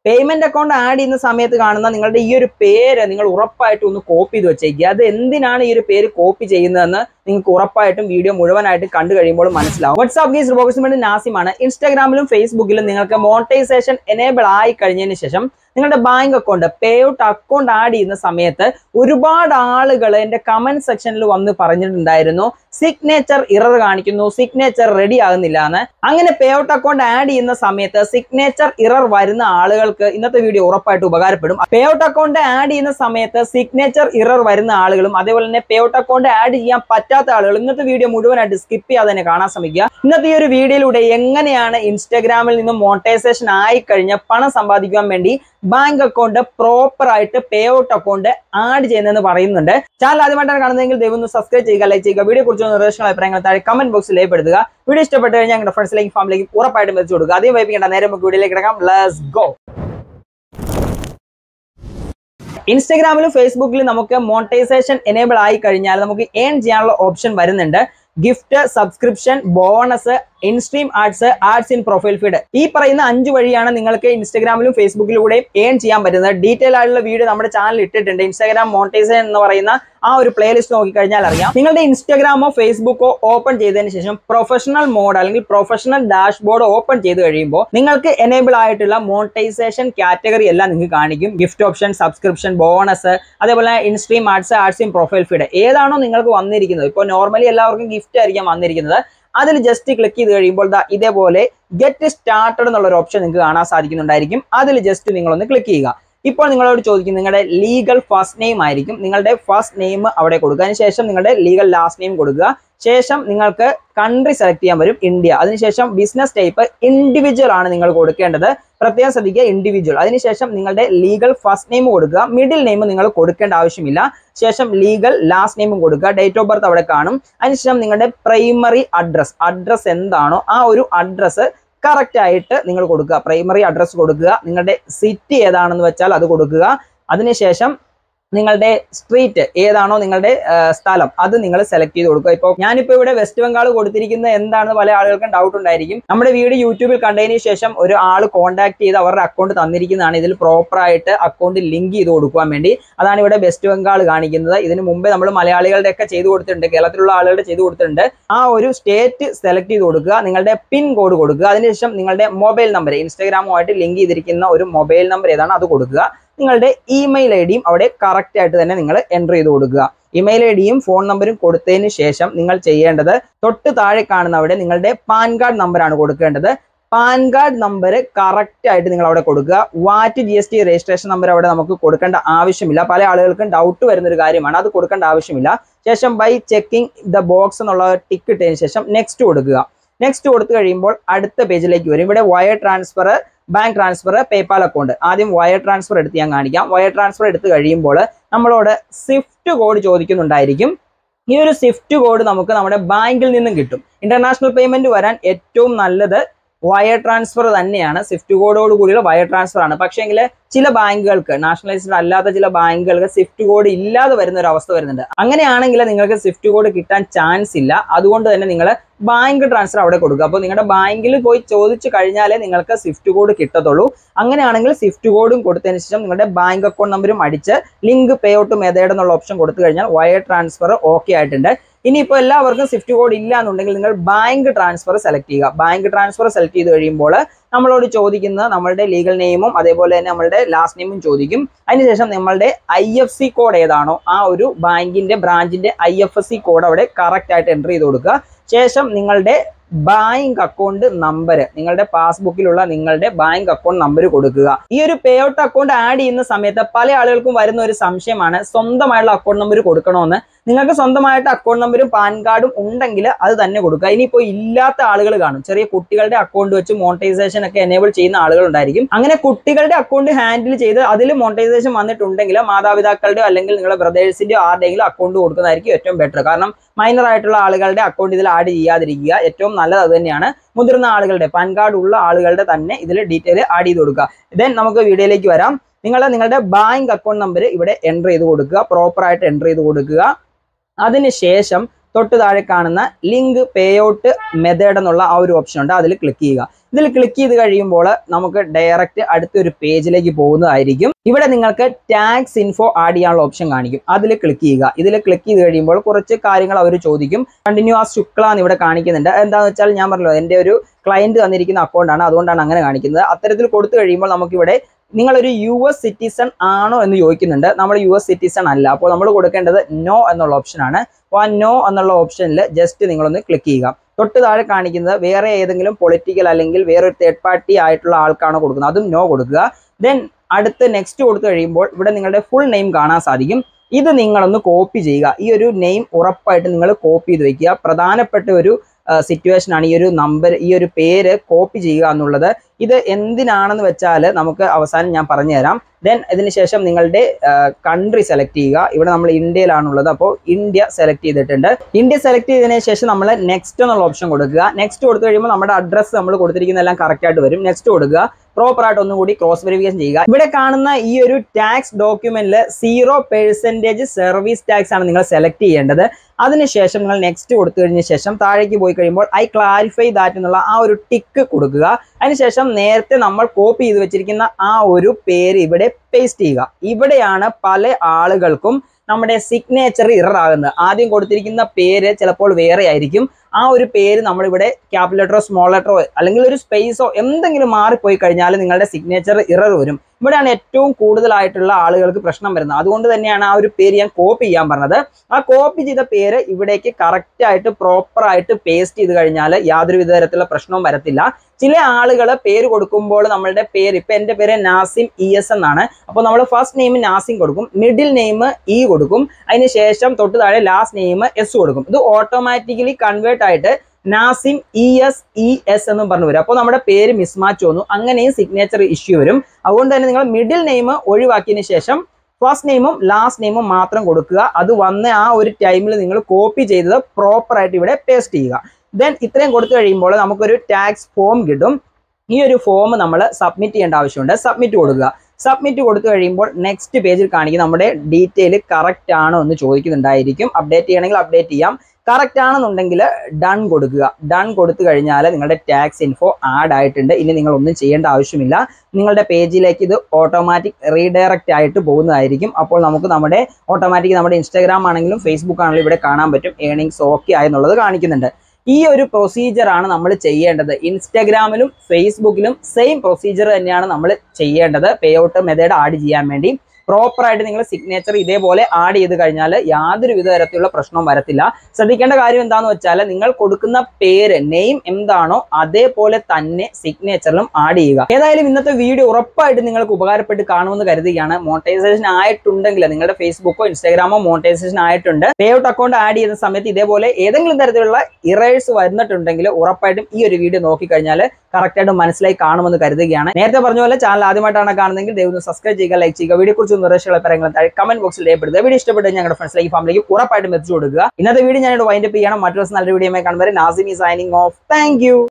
payment account add ചെയ്യുന്ന സമയത്ത് കാണുന്ന നിങ്ങളുടെ ഈ ഒരു പേര് നിങ്ങൾ ഉറപ്പായിട്ടും ഒന്ന് കോപ്പി ചെയ്ത് വെച്ചേക്കുക അത് എന്തിനാണ് ഈ ഒരു പേര് കോപ്പി ചെയ്യുന്നതെന്ന് നിങ്ങൾക്ക് ഉറപ്പായിട്ടും വീഡിയോ മുഴുവനായിട്ട് കണ്ടു കഴിയുമ്പോൾ മനസ്സിലാവും വാട്സ്ആപ്പ് ഗീസ് ബോക്സിന് വേണ്ടി നാസിമാണ് ഇൻസ്റ്റാഗ്രാമിലും ഫേസ്ബുക്കിലും നിങ്ങൾക്ക് മോണിറ്റൈസേഷൻ എനേബിൾ ആയി കഴിഞ്ഞതിന് ശേഷം നിങ്ങളുടെ bank account pay out account add ചെയ്യുന്ന സമയത്ത് ഒരുപാട് ആളുകൾ എൻ്റെ കമന്റ് സെക്ഷനിൽ വന്ന് പറഞ്ഞിട്ടുണ്ടായിരുന്നു സിഗ്നേച്ചർ ഇറർ കാണിക്കുന്നു സിഗ്നേച്ചർ റെഡി ആകുന്നില്ല എന്ന് അങ്ങനെ പേ ഔട്ട് അക്കൗണ്ട് ആഡ് ചെയ്യുന്ന സമയത്ത് സിഗ്നേച്ചർ ഇറർ വരുന്ന ആളുകൾക്ക് ഇന്നത്തെ വീഡിയോ ഉറപ്പായിട്ട് ഉപകാരപ്പെടും പേ ഔട്ട് അക്കൗണ്ട് ആഡ് ചെയ്യുന്ന സമയത്ത് സിഗ്നേച്ചർ ഇറർ വരുന്ന ആളുകളും അതേപോലെ തന്നെ പേ ഔട്ട് അക്കൗണ്ട് ആഡ് ചെയ്യാൻ പറ്റാത്ത ആളുകൾ ഇന്നത്തെ വീഡിയോ മുഴുവനായിട്ട് സ്കിപ്പ് ചെയ്യാതെ തന്നെ കാണാൻ ശ്രമിക്കുക ഇന്നത്തെ ഈ ഒരു വീഡിയോയിലൂടെ എങ്ങനെയാണ് ഇൻസ്റ്റാഗ്രാമിൽ നിന്ന് മോണിറ്റൈസേഷൻ ആയി കഴിഞ്ഞ് പണം സമ്പാദിക്കാൻ വേണ്ടി ബാങ്ക് അക്കൗണ്ട് പ്രോപ്പർ ആയിട്ട് പേ ഔട്ട് അക്കൗണ്ട് ആഡ് ചെയ്യുന്നതെന്ന് പറയുന്നുണ്ട് ചാനൽ ആദ്യമായിട്ടാണ് കാണുന്നതെങ്കിൽ ദയവ് ഒന്ന് സബ്സ്ക്രൈബ് ചെയ്യുക ലൈക്ക് ചെയ്യുക വീഡിയോ കുറിച്ച് നിർദ്ദേശങ്ങൾ അഭിപ്രായങ്ങൾ താഴെ കമന്റ് ബോക്സിൽ രേഖപ്പെടുത്തുക വീഡിയോ ഇഷ്ടപ്പെട്ട് കഴിഞ്ഞാൽ ഞങ്ങളുടെ ഫ്രണ്ട്സിലേക്ക് ഫാമിലേക്ക് ഉറപ്പായിട്ടും വെച്ച് കൊടുക്കുക ആദ്യം വൈപ്പിക്കേണ്ട നേരെ നമുക്ക് വീഡിയോയിലേക്ക് കിടക്കാം ലെറ്റ്സ് ഗോ ഇൻസ്റ്റാഗ്രാമിലും ഫേസ്ബുക്കിലും നമുക്ക് മോണിറ്റൈസേഷൻ എനേബിൾ ആയി കഴിഞ്ഞാൽ നമുക്ക് ഏൺ ചെയ്യാനുള്ള ഓപ്ഷൻ വരുന്നുണ്ട് gift subscription bonus instream ads ads in profile feed ഈ പറയുന്ന അഞ്ച് വഴിയാണ് നിങ്ങൾക്ക് ഇൻസ്റ്റാഗ്രാമിലും ഫേസ്ബുക്കിലൂടെയും ഏൺ ചെയ്യാൻ പറ്റുന്നത് ഡീറ്റെയിൽ ആയിട്ടുള്ള വീഡിയോ നമ്മുടെ ചാനൽ ഇട്ടിട്ടുണ്ട് ഇൻസ്റ്റാഗ്രാം മോണിറ്റൈസേഷൻ എന്ന് പറയുന്ന ആ ഒരു പ്ലേലിസ്റ്റ് നോക്കിക്കഴിഞ്ഞാൽ അറിയാം നിങ്ങളുടെ ഇൻസ്റ്റാഗ്രാമോ ഫേസ്ബുക്കോ ഓപ്പൺ ചെയ്തതിന് ശേഷം പ്രൊഫഷണൽ മോഡ് അല്ലെങ്കിൽ പ്രൊഫഷണൽ ഡാഷ്ബോർഡ് ഓപ്പൺ ചെയ്ത് കഴിയുമ്പോൾ നിങ്ങൾക്ക് എനേബിൾ ആയിട്ടുള്ള മോണിറ്റൈസേഷൻ കാറ്റഗറി എല്ലാം നിങ്ങൾക്ക് കാണിക്കും ഗിഫ്റ്റ് ഓപ്ഷൻ സബ്സ്ക്രിപ്ഷൻ ബോണസ് അതേപോലെ instream ads ads in profile feed ഏതാണോ നിങ്ങൾക്ക് വന്നിരിക്കുന്നത് ഇപ്പോൾ നോർമലി എല്ലാവർക്കും ഗിഫ്റ്റ് ആയിരിക്കാം വന്നിരിക്കുന്നത് അതിൽ ജസ്റ്റ് ക്ലിക്ക് ചെയ്ത് കഴിയുമ്പോൾ ദാ ഇതേപോലെ ഗെറ്റ് സ്റ്റാർട്ടഡ് എന്നുള്ള ഒരു ഓപ്ഷൻ നിങ്ങൾക്ക് കാണാൻ സാധിക്കുന്നുണ്ടായിരിക്കും അതിൽ ജസ്റ്റ് നിങ്ങളൊന്ന് ക്ലിക്ക് ചെയ്യുക ഇപ്പോൾ നിങ്ങളോട് ചോദിക്കും നിങ്ങളുടെ ലീഗൽ ഫസ്റ്റ് നെയിം ആയിരിക്കും നിങ്ങളുടെ ഫസ്റ്റ് നെയിം അവിടെ കൊടുക്കുക അതിനുശേഷം നിങ്ങളുടെ ലീഗൽ ലാസ്റ്റ് നെയിം കൊടുക്കുക ശേഷം നിങ്ങൾക്ക് കൺട്രി സെലക്ട് ചെയ്യാൻ വരും ഇന്ത്യ അതിനുശേഷം ബിസിനസ് ടൈപ്പ് ഇൻഡിവിജ്വൽ ആണ് നിങ്ങൾ കൊടുക്കേണ്ടത് പ്രത്യേകം ശ്രദ്ധിക്കുക ഇൻഡിവിജ്വൽ അതിനുശേഷം നിങ്ങളുടെ ലീഗൽ ഫസ്റ്റ് നെയിം കൊടുക്കുക മിഡിൽ നെയിം നിങ്ങൾ കൊടുക്കേണ്ട ആവശ്യമില്ല ശേഷം ലീഗൽ ലാസ്റ്റ് നെയിമും കൊടുക്കുക ഡേറ്റ് ഓഫ് ബർത്ത് അവിടെ കാണും അതിനുശേഷം നിങ്ങളുടെ പ്രൈമറി അഡ്രസ് അഡ്രസ് എന്താണോ ആ ഒരു അഡ്രസ്സ് കറക്റ്റ് ആയിട്ട് നിങ്ങൾ കൊടുക്കുക പ്രൈമറി അഡ്രസ്സ് കൊടുക്കുക നിങ്ങളുടെ സിറ്റി ഏതാണെന്ന് വെച്ചാൽ അത് കൊടുക്കുക അതിനുശേഷം നിങ്ങളുടെ സ്ട്രീറ്റ് ഏതാണോ നിങ്ങളുടെ ആ, സ്ഥലം അത് നിങ്ങൾ സെലക്ട് ചെയ്ത് കൊടുക്കുക ഇപ്പോൾ ഞാനിപ്പോൾ ഇവിടെ വെസ്റ്റ് ബംഗാൾ കൊടുത്തിരിക്കുന്നത് എന്താണെന്ന് പല ആളുകൾക്കും ഡൗട്ട് ഉണ്ടായിരിക്കും നമ്മുടെ വീഡിയോ യൂട്യൂബിൽ കണ്ടതിന് ശേഷം ഒരു ആൾ കോൺടാക്ട് ചെയ്ത് അവരുടെ അക്കൗണ്ട് തന്നിരിക്കുന്നതാണ് ഇതിൽ പ്രോപ്പർ ആയിട്ട് അക്കൗണ്ട് ലിങ്ക് ചെയ്ത് കൊടുക്കാൻ വേണ്ടി അതാണ് ഇവിടെ വെസ്റ്റ് ബംഗാൾ കാണിക്കുന്നത് ഇതിന് മുമ്പേ നമ്മൾ മലയാളികളുടെ ഒക്കെ ചെയ്തു കൊടുത്തിട്ടുണ്ട് കേരളത്തിലുള്ള ആളുകളുടെ ചെയ്തു കൊടുത്തിട്ടുണ്ട് ആ ഒരു സ്റ്റേറ്റ് സെലക്ട് ചെയ്ത് കൊടുക്കുക നിങ്ങളുടെ പിൻ കോഡ് കൊടുക്കുക അതിനുശേഷം നിങ്ങളുടെ മൊബൈൽ നമ്പർ ഇൻസ്റ്റാഗ്രാമുമായിട്ട് ലിങ്ക് ചെയ്തിരിക്കുന്ന ഒരു മൊബൈൽ നമ്പർ ഏതാണ് അത് കൊടുക്കുക നിങ്ങളുടെ ഇമെയിൽ ഐ ഡിയും അവിടെ കറക്റ്റ് ആയിട്ട് തന്നെ നിങ്ങൾ എൻ്റർ ചെയ്ത് കൊടുക്കുക ഇമെയിൽ ഐ ഡിയും ഫോൺ നമ്പറും കൊടുത്തതിന് ശേഷം നിങ്ങൾ ചെയ്യേണ്ടത് തൊട്ട് താഴെ കാണുന്ന അവിടെ നിങ്ങളുടെ പാൻ കാർഡ് നമ്പറാണ് കൊടുക്കേണ്ടത് പാൻ കാർഡ് നമ്പർ കറക്റ്റ് ആയിട്ട് നിങ്ങൾ അവിടെ കൊടുക്കുക VAT G S T registration number അവിടെ നമുക്ക് കൊടുക്കേണ്ട ആവശ്യമില്ല പല ആളുകൾക്കും ഡൗട്ട് വരുന്ന ഒരു കാര്യമാണ് അത് കൊടുക്കേണ്ട ആവശ്യമില്ല ശേഷം ബൈ ചെക്കിംഗ് ദ ബോക്സ് എന്നുള്ള ടിക്ക് ഇട്ടതിന് ശേഷം നെക്സ്റ്റ് കൊടുക്കുക നെക്സ്റ്റ് കൊടുത്തു കഴിയുമ്പോൾ അടുത്ത പേജിലേക്ക് വരും ഇവിടെ wire transfer bank transfer PayPal account ആദ്യം വയർ ട്രാൻസ്ഫർ എടുത്ത് ഞാൻ കാണിക്കാം വയർ ട്രാൻസ്ഫർ എടുത്ത് കഴിയുമ്പോൾ നമ്മളോട് സ്വിഫ്റ്റ് കോഡ് ചോദിക്കുന്നുണ്ടായിരിക്കും ഈ ഒരു സ്വിഫ്റ്റ് കോഡ് നമുക്ക് നമ്മുടെ ബാങ്കിൽ നിന്നും കിട്ടും ഇന്റർനാഷണൽ പേയ്മെന്റ് വരാൻ ഏറ്റവും നല്ലത് വയർ ട്രാൻസ്ഫർ തന്നെയാണ് സ്വിഫ്റ്റ് കോഡോട് കൂടിയുള്ള വയർ ട്രാൻസ്ഫർ ആണ് പക്ഷേങ്കിൽ ചില ബാങ്കുകൾക്ക് നാഷണലൈസ്ഡ് അല്ലാത്ത ചില ബാങ്കുകൾക്ക് സ്വിഫ്റ്റ് കോഡ് ഇല്ലാതെ വരുന്ന ഒരു അവസ്ഥ വരുന്നുണ്ട് അങ്ങനെയാണെങ്കിൽ നിങ്ങൾക്ക് സ്വിഫ്റ്റ് കോഡ് കിട്ടാൻ ചാൻസ് ഇല്ല അതുകൊണ്ട് തന്നെ നിങ്ങൾ ബാങ്ക് ട്രാൻസ്ഫർ അവിടെ കൊടുക്കുക അപ്പോൾ നിങ്ങളുടെ ബാങ്കിൽ പോയി ചോദിച്ചു കഴിഞ്ഞാലേ നിങ്ങൾക്ക് സ്വിഫ്റ്റ് കോഡ് കിട്ടത്തുള്ളൂ അങ്ങനെയാണെങ്കിൽ സ്വിഫ്റ്റ് കോഡും കൊടുത്തതിന് ശേഷം നിങ്ങളുടെ ബാങ്ക് അക്കൗണ്ട് നമ്പറും അടിച്ച് ലിങ്ക് പേ ഔട്ട് മെത്തേഡ് എന്നുള്ള ഓപ്ഷൻ കൊടുത്തു കഴിഞ്ഞാൽ വയർ ട്രാൻസ്ഫർ ഓക്കെ ആയിട്ടുണ്ട് ഇനിയിപ്പോൾ എല്ലാവർക്കും സ്വിഫ്റ്റ് കോഡ് ഇല്ല എന്നുണ്ടെങ്കിൽ നിങ്ങൾ ബാങ്ക് ട്രാൻസ്ഫർ സെലക്ട് ചെയ്യുക ബാങ്ക് ട്രാൻസ്ഫർ സെലക്ട് ചെയ്ത് കഴിയുമ്പോൾ നമ്മളോട് ചോദിക്കുന്ന നമ്മളുടെ ലീഗൽ നെയിമും അതേപോലെ തന്നെ നമ്മളുടെ ലാസ്റ്റ് നെയിമും ചോദിക്കും അതിനുശേഷം നമ്മളുടെ ഐ എഫ് സി കോഡ് ഏതാണോ ആ ഒരു ബാങ്കിന്റെ ബ്രാഞ്ചിന്റെ I F S C code അവിടെ കറക്റ്റ് ആയിട്ട് എൻ്റർ ചെയ്ത് കൊടുക്കുക ശേഷം നിങ്ങളുടെ ബാങ്ക് അക്കൗണ്ട് നമ്പർ നിങ്ങളുടെ പാസ്ബുക്കിലുള്ള നിങ്ങളുടെ ബാങ്ക് അക്കൗണ്ട് നമ്പർ കൊടുക്കുക ഈ ഒരു പേ ഔട്ട് അക്കൗണ്ട് ആഡ് ചെയ്യുന്ന സമയത്ത് പല ആളുകൾക്കും വരുന്ന ഒരു സംശയമാണ് സ്വന്തമായുള്ള അക്കൗണ്ട് നമ്പർ കൊടുക്കണമെന്ന് നിങ്ങൾക്ക് സ്വന്തമായിട്ട് അക്കൗണ്ട് നമ്പറും പാൻ കാർഡും ഉണ്ടെങ്കിൽ അത് തന്നെ കൊടുക്കുക ഇനിയിപ്പോൾ ഇല്ലാത്ത ആളുകൾ കാണും ചെറിയ കുട്ടികളുടെ അക്കൗണ്ട് വെച്ച് മോണിറ്റൈസേഷൻ ഒക്കെ എനേബിൾ ചെയ്യുന്ന ആളുകൾ ഉണ്ടായിരിക്കും അങ്ങനെ കുട്ടികളുടെ അക്കൗണ്ട് ഹാൻഡിൽ ചെയ്ത് അതിൽ മോണിറ്റൈസേഷൻ വന്നിട്ടുണ്ടെങ്കിൽ മാതാപിതാക്കളുടെയോ അല്ലെങ്കിൽ നിങ്ങളുടെ ബ്രദേഴ്സിന്റെയോ ആരുടെയെങ്കിലും അക്കൗണ്ട് കൊടുക്കുന്നതായിരിക്കും ഏറ്റവും ബെറ്റർ കാരണം മൈനർ ആയിട്ടുള്ള ആളുകളുടെ അക്കൗണ്ട് ഇതിൽ ആഡ് ചെയ്യാതിരിക്കുക ഏറ്റവും നല്ലത് അത് തന്നെയാണ് മുതിർന്ന ആളുകളുടെ പാൻ കാർഡ് ഉള്ള ആളുകളുടെ തന്നെ ഇതിൽ ഡീറ്റെയിൽ ആഡ് ചെയ്ത് കൊടുക്കുക ദെൻ നമുക്ക് വീഡിയോയിലേക്ക് വരാം നിങ്ങൾ നിങ്ങളുടെ ബാങ്ക് അക്കൗണ്ട് നമ്പർ ഇവിടെ എൻ്റർ ചെയ്ത് കൊടുക്കുക പ്രോപ്പർ ആയിട്ട് എൻ്റർ ചെയ്ത് കൊടുക്കുക അതിനുശേഷം തൊട്ട് താഴെ കാണുന്ന ലിങ്ക് പേ ഔട്ട് മെത്തേഡ് എന്നുള്ള ആ ഒരു ഓപ്ഷൻ ഉണ്ട് അതിൽ ക്ലിക്ക് ചെയ്യുക ഇതിൽ ക്ലിക്ക് ചെയ്ത് കഴിയുമ്പോൾ നമുക്ക് ഡയറക്റ്റ് അടുത്തൊരു പേജിലേക്ക് പോകുന്നതായിരിക്കും ഇവിടെ നിങ്ങൾക്ക് ടാക്സ് ഇൻഫോ ആഡ് ചെയ്യാനുള്ള ഓപ്ഷൻ കാണിക്കും അതിൽ ക്ലിക്ക് ചെയ്യുക ഇതിൽ ക്ലിക്ക് ചെയ്ത് കഴിയുമ്പോൾ കുറച്ച് കാര്യങ്ങൾ അവർ ചോദിക്കും കണ്ടിന്യൂ ആ ശുക്ല എന്ന് ഇവിടെ കാണിക്കുന്നുണ്ട് എന്താണെന്ന് വെച്ചാൽ ഞാൻ പറഞ്ഞല്ലോ എൻ്റെ ഒരു ക്ലയന്റ് തന്നിരിക്കുന്ന അക്കൗണ്ടാണ് അതുകൊണ്ടാണ് അങ്ങനെ കാണിക്കുന്നത് അത്തരത്തിൽ കൊടുത്തു കഴിയുമ്പോൾ നമുക്കിവിടെ നിങ്ങളൊരു യു എസ് സിറ്റിസൺ ആണോ എന്ന് ചോദിക്കുന്നുണ്ട് നമ്മൾ യു എസ് സിറ്റിസൺ അല്ല അപ്പോൾ നമ്മൾ കൊടുക്കേണ്ടത് നോ എന്നുള്ള ഓപ്ഷനാണ് അപ്പോൾ ആ നോ എന്നുള്ള ഓപ്ഷനിൽ ജസ്റ്റ് നിങ്ങളൊന്ന് ക്ലിക്ക് ചെയ്യുക തൊട്ട് താഴെ കാണിക്കുന്നത് വേറെ ഏതെങ്കിലും പൊളിറ്റിക്കൽ അല്ലെങ്കിൽ വേറെ ഒരു തേർഡ് പാർട്ടി ആയിട്ടുള്ള ആൾക്കാണോ കൊടുക്കുന്നത് അതും നോ കൊടുക്കുക ദെൻ അടുത്ത് നെക്സ്റ്റ് കൊടുത്തു കഴിയുമ്പോൾ ഇവിടെ നിങ്ങളുടെ ഫുൾ നെയിം കാണാൻ സാധിക്കും ഇത് നിങ്ങളൊന്ന് കോപ്പി ചെയ്യുക ഈ ഒരു നെയിം ഉറപ്പായിട്ട് നിങ്ങൾ കോപ്പി ചെയ്ത് വെക്കുക പ്രധാനപ്പെട്ട ഒരു സിറ്റുവേഷൻ ആണ് ഈ ഒരു നമ്പർ ഈ ഒരു പേര് കോപ്പി ചെയ്യുക എന്നുള്ളത് ഇത് എന്തിനാണെന്ന് വെച്ചാൽ നമുക്ക് അവസാനം ഞാൻ പറഞ്ഞു തരാം ദെൻ ഇതിന് ശേഷം നിങ്ങളുടെ കൺട്രി സെലക്ട് ചെയ്യുക ഇവിടെ നമ്മൾ ഇന്ത്യയിലാണുള്ളത് അപ്പോൾ ഇന്ത്യ സെലക്ട് ചെയ്തിട്ടുണ്ട് ഇന്ത്യ സെലക്ട് ചെയ്തതിന് ശേഷം നമ്മൾ നെക്സ്റ്റ് എന്നുള്ള ഓപ്ഷൻ കൊടുക്കുക നെക്സ്റ്റ് കൊടുത്തു കഴിയുമ്പോൾ നമ്മുടെ അഡ്രസ്സ് നമ്മൾ കൊടുത്തിരിക്കുന്ന എല്ലാം കറക്റ്റ് ആയിട്ട് വരും നെക്സ്റ്റ് കൊടുക്കുക പ്രോപ്പർ ആയിട്ട് ഒന്നും കൂടി ക്രോസ് വെരിഫിക്കേഷൻ ചെയ്യുക ഇവിടെ കാണുന്ന ഈ ഒരു ടാക്സ് ഡോക്യുമെന്റിൽ സീറോ പെർസെൻറ്റേജ് സർവീസ് ടാക്സ് ആണ് നിങ്ങൾ സെലക്ട് ചെയ്യേണ്ടത് അതിനുശേഷം നിങ്ങൾ നെക്സ്റ്റ് കൊടുത്തു കഴിഞ്ഞ ശേഷം താഴേക്ക് പോയി കഴിയുമ്പോൾ ഐ ക്ലാരിഫൈ ദാറ്റ് എന്നുള്ള ആ ഒരു ടിക്ക് കൊടുക്കുക അതിനുശേഷം നേരത്തെ നമ്മൾ കോപ്പി ചെയ്ത് വെച്ചിരിക്കുന്ന ആ ഒരു പേര് ഇവിടെ പേസ്റ്റ് ചെയ്യുക ഇവിടെയാണ് പല ആളുകൾക്കും നമ്മുടെ സിഗ്നേച്ചർ ഇറർ ആകുന്നത് ആദ്യം കൊടുത്തിരിക്കുന്ന പേര് ചിലപ്പോൾ വേറെ ആയിരിക്കും ആ ഒരു പേര് നമ്മളിവിടെ ക്യാപിറ്റൽ ലെറ്ററോ സ്മോൾ ലെറ്ററോ അല്ലെങ്കിൽ ഒരു സ്പേസോ എന്തെങ്കിലും മാറിപ്പോയി കഴിഞ്ഞാൽ നിങ്ങളുടെ സിഗ്നേച്ചർ ഇറർ വരും ഇവിടെയാണ് ഏറ്റവും കൂടുതലായിട്ടുള്ള ആളുകൾക്ക് പ്രശ്നം വരുന്നത് അതുകൊണ്ട് തന്നെയാണ് ആ ഒരു പേര് ഞാൻ കോപ്പി ചെയ്യാൻ പറഞ്ഞത് ആ കോപ്പി ചെയ്ത പേര് ഇവിടേക്ക് കറക്റ്റ് ആയിട്ട് പ്രോപ്പർ ആയിട്ട് പേസ്റ്റ് ചെയ്ത് കഴിഞ്ഞാൽ യാതൊരു വിധ തരത്തിലുള്ള പ്രശ്നവും വരത്തില്ല ചില ആളുകൾ പേര് കൊടുക്കുമ്പോൾ നമ്മളുടെ പേര് ഇപ്പൊ എന്റെ പേര് നാസിം ഇ എസ് എന്നാണ് അപ്പോൾ നമ്മൾ ഫസ്റ്റ് നെയിം നാസിം കൊടുക്കും മിഡിൽ നെയിം ഇ കൊടുക്കും അതിന് ശേഷം തൊട്ട് താഴെ ലാസ്റ്റ് നെയിം എസ് കൊടുക്കും ഇത് ഓട്ടോമാറ്റിക്കലി കൺവേർട്ട് ആയിട്ട് നാസിം ഇ എസ് ഇ എസ് എന്നും പറഞ്ഞു വരും അപ്പോൾ നമ്മുടെ പേര് മിസ്മാച്ച് വന്നു അങ്ങനെയും സിഗ്നേച്ചർ ഇഷ്യൂ വരും അതുകൊണ്ട് തന്നെ നിങ്ങൾ മിഡിൽ നെയിം ഒഴിവാക്കിയതിന് ശേഷം ഫസ്റ്റ് നെയിമും ലാസ്റ്റ് നെയിമും മാത്രം കൊടുക്കുക അത് വന്ന ആ ഒരു ടൈമിൽ നിങ്ങൾ കോപ്പി ചെയ്തത് പ്രോപ്പർ ആയിട്ട് ഇവിടെ പേസ്റ്റ് ചെയ്യുക ദെൻ ഇത്രയും കൊടുത്തു കഴിയുമ്പോൾ നമുക്കൊരു ടാക്സ് ഫോം കിട്ടും ഈ ഒരു ഫോം നമ്മൾ സബ്മിറ്റ് ചെയ്യേണ്ട ആവശ്യമുണ്ട് സബ്മിറ്റ് കൊടുക്കുക സബ്മിറ്റ് കൊടുത്തു കഴിയുമ്പോൾ നെക്സ്റ്റ് പേജിൽ കാണിക്കും നമ്മുടെ ഡീറ്റെയിൽ കറക്റ്റ് ആണോ എന്ന് ചോദിക്കുന്നുണ്ടായിരിക്കും അപ്ഡേറ്റ് ചെയ്യണമെങ്കിൽ അപ്ഡേറ്റ് ചെയ്യാം കറക്റ്റ് ആണെന്നുണ്ടെങ്കിൽ ഡൺ കൊടുക്കുക ഡൺ കൊടുത്തു കഴിഞ്ഞാൽ നിങ്ങളുടെ ടാക്സ് ഇൻഫോ ആഡ് ആയിട്ടുണ്ട് ഇനി നിങ്ങൾ ഒന്നും ചെയ്യേണ്ട ആവശ്യമില്ല നിങ്ങളുടെ പേജിലേക്ക് ഇത് ഓട്ടോമാറ്റിക് റീഡയറക്റ്റ് ആയിട്ട് പോകുന്നതായിരിക്കും അപ്പോൾ നമുക്ക് നമ്മുടെ ഓട്ടോമാറ്റിക് നമ്മുടെ ഇൻസ്റ്റാഗ്രാം ആണെങ്കിലും ഫേസ്ബുക്ക് ആണെങ്കിലും ഇവിടെ കാണാൻ പറ്റും ഏണിങ്സ് ഓക്കെ ആയെന്നുള്ളത് കാണിക്കുന്നുണ്ട് ഈ ഒരു പ്രൊസീജിയർ ആണ് നമ്മൾ ചെയ്യേണ്ടത് ഇൻസ്റ്റാഗ്രാമിലും ഫേസ്ബുക്കിലും സെയിം പ്രൊസീജിയർ തന്നെയാണ് നമ്മൾ ചെയ്യേണ്ടത് പേ ഔട്ട് മെത്തേഡ് ആഡ് ചെയ്യാൻ വേണ്ടി പ്രോപ്പർ ആയിട്ട് നിങ്ങൾ സിഗ്നേച്ചർ ഇതേപോലെ ആഡ് ചെയ്ത് കഴിഞ്ഞാൽ യാതൊരു വിധ തരത്തിലുള്ള പ്രശ്നവും വരത്തില്ല ശ്രദ്ധിക്കേണ്ട കാര്യം എന്താണെന്ന് വെച്ചാൽ നിങ്ങൾ കൊടുക്കുന്ന പേര് നെയിം എന്താണോ അതേപോലെ തന്നെ സിഗ്നേച്ചറിലും ആഡ് ചെയ്യുക ഏതായാലും ഇന്നത്തെ വീഡിയോ ഉറപ്പായിട്ട് നിങ്ങൾക്ക് ഉപകാരപ്പെട്ട് കാണുമെന്ന് കരുതുകയാണ് മോണിറ്റൈസേഷൻ ആയിട്ടുണ്ടെങ്കിൽ നിങ്ങളുടെ ഫേസ്ബുക്കോ ഇൻസ്റ്റാഗ്രാമോ മോണിറ്റൈസേഷൻ ആയിട്ടുണ്ട് പേ ഔട്ട് അക്കൗണ്ട് ആഡ് ചെയ്യുന്ന സമയത്ത് ഇതേപോലെ ഏതെങ്കിലും തരത്തിലുള്ള ഇറേഴ്സ് വന്നിട്ടുണ്ടെങ്കിൽ ഉറപ്പായിട്ടും ഈ ഒരു വീഡിയോ നോക്കിക്കഴിഞ്ഞാൽ കറക്റ്റ് ആയിട്ട് മനസ്സിലായി കാണുമെന്ന് കരുതുകയാണ് നേരത്തെ പറഞ്ഞ പോലെ ചാനൽ ആദ്യമായിട്ടാണ് കാണുന്നതെങ്കിൽ ദയവ് സബ്സ്ക്രൈബ് ചെയ്യുക ലൈക്ക് ചെയ്യുക വീഡിയോ കുറിച്ച് നിർദ്ദേശങ്ങൾ പറയുന്നത് താഴെ കമന്റ് ബോക്സിൽ രേഖപ്പെടുത്തുക വീഡിയോ ഇഷ്ടപ്പെട്ട് ഞങ്ങളുടെ ഫ്രണ്ട്സിലേക്ക് ഫാമിലിക്ക് ഉറപ്പായിട്ടും എത്തിച്ചു കൊടുക്കുക ഇന്നത്തെ വീഡിയോ ഞാനിവിടെ വൈൻഡപ്പ് ചെയ്യണം മറ്റൊരു ദിവസം നല്ല വീഡിയോ കാണുമ്പോൾ നാസിമി സൈനിങ് ഓഫ് താങ്ക്